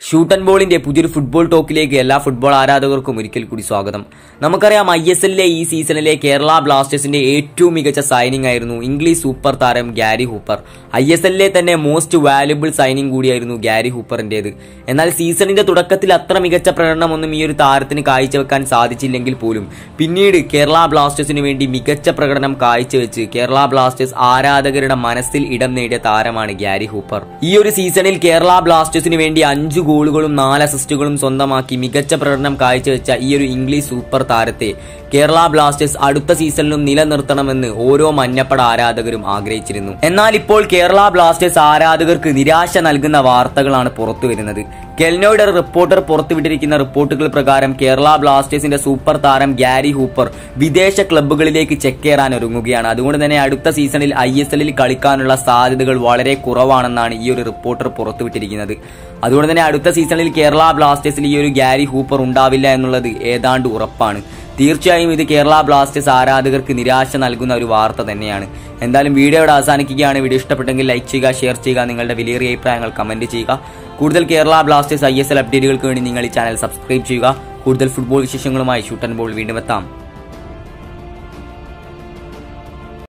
shoot and ബോളിന്റെ പുതിയൊരു football ടോക്കിലേക്ക് എല്ലാ football ആരാധകർക്കും ഒരിക്കൽ കൂടി സ്വാഗതം നമുക്കറിയാം ഐ എസ് എല്ലിലെ ഈ സീസണിലെ കേരള ബ്ലാസ്റ്റേഴ്സിന്റെ ഏറ്റവും മികച്ച സൈനിങ് ആയിരുന്നു ഇംഗ്ലീഷ് സൂപ്പർ താരം ഗാരി ഹൂപ്പർ ഐ എസ് എല്ലിലെ തന്നെ മോസ്റ്റ് വാല്യുബിൾ സൈനിങ് കൂടിയായിരുന്നു ഗാരി ഹൂപ്പറിന്റേത് എന്നാൽ സീസണിന്റെ തുടക്കത്തിൽ അത്ര മികച്ച പ്രകടനമൊന്നും ഈ ഒരു താരത്തിന് കാഴ്ചവെക്കാൻ സാധിച്ചില്ലെങ്കിൽ പോലും പിന്നീട് കേരള ബ്ലാസ്റ്റേഴ്സിന് വേണ്ടി മികച്ച പ്രകടനം കാഴ്ചവെച്ച് കേരള ബ്ലാസ്റ്റേഴ്സ് ആരാധകരുടെ മനസ്സിൽ ഇടം നേടിയ താരമാണ് ഗ്യാരി ഹൂപ്പർ ഈ ഒരു സീസണിൽ കേരള ബ്ലാസ്റ്റേഴ്സിന് വേണ്ടി അഞ്ചു ഗോളുകളും നാല് അസിസ്റ്റുകളും സ്വന്തമാക്കി മികച്ച പ്രകടനം കാഴ്ചവെച്ച ഈ ഒരു ഇംഗ്ലീഷ് സൂപ്പർ താരത്തെ കേരള ബ്ലാസ്റ്റേഴ്സ് അടുത്ത സീസണിലും നിലനിർത്തണമെന്ന് ഓരോ മഞ്ഞപ്പട ആരാധകരും ആഗ്രഹിച്ചിരുന്നു എന്നാൽ ഇപ്പോൾ കേരള ബ്ലാസ്റ്റേഴ്സ് ആരാധകർക്ക് നിരാശ നൽകുന്ന വാർത്തകളാണ് പുറത്തുവരുന്നത് കെൽനോയുടെ റിപ്പോർട്ടർ പുറത്തുവിട്ടിരിക്കുന്ന റിപ്പോർട്ടുകൾ പ്രകാരം കേരള ബ്ലാസ്റ്റേഴ്സിന്റെ സൂപ്പർ താരം ഗ്യാരി ഹൂപ്പർ വിദേശ ക്ലബ്ബുകളിലേക്ക് ചെക്കേറാൻ ഒരുങ്ങുകയാണ് അതുകൊണ്ട് തന്നെ അടുത്ത സീസണിൽ ഐ എസ് എല്ലിൽ കളിക്കാനുള്ള സാധ്യതകൾ വളരെ കുറവാണെന്നാണ് ഈ ഒരു റിപ്പോർട്ടർ പുറത്തുവിട്ടിരിക്കുന്നത് അതുകൊണ്ട് തന്നെ അടുത്ത സീസണിൽ കേരള ബ്ലാസ്റ്റേഴ്സിൽ ഈ ഒരു ഗ്യാരി ഹൂപ്പർ ഉണ്ടാവില്ല എന്നുള്ളത് ഏതാണ്ട് ഉറപ്പാണ് തീർച്ചയായും ഇത് കേരള ബ്ലാസ്റ്റേഴ്സ് ആരാധകർക്ക് നിരാശ നൽകുന്ന ഒരു വാർത്ത തന്നെയാണ് എന്തായാലും വീഡിയോയുടെ അവസാനിക്കുകയാണ് വീഡിയോ ഇഷ്ടപ്പെട്ടെങ്കിൽ ലൈക്ക് ചെയ്യുക ഷെയർ ചെയ്യുക നിങ്ങളുടെ വിലയേറിയ അഭിപ്രായങ്ങൾ കമന്റ് ചെയ്യുക കൂടുതൽ Kerala Blasters I S L അപ്ഡേറ്റുകൾക്ക് വേണ്ടി നിങ്ങൾ ഈ ചാനൽ സബ്സ്ക്രൈബ് ചെയ്യുക കൂടുതൽ ഫുട്ബോൾ വിശേഷങ്ങളുമായി ഷൂട്ട് ആൻഡ് ബോൾ വീണ്ടും എത്താം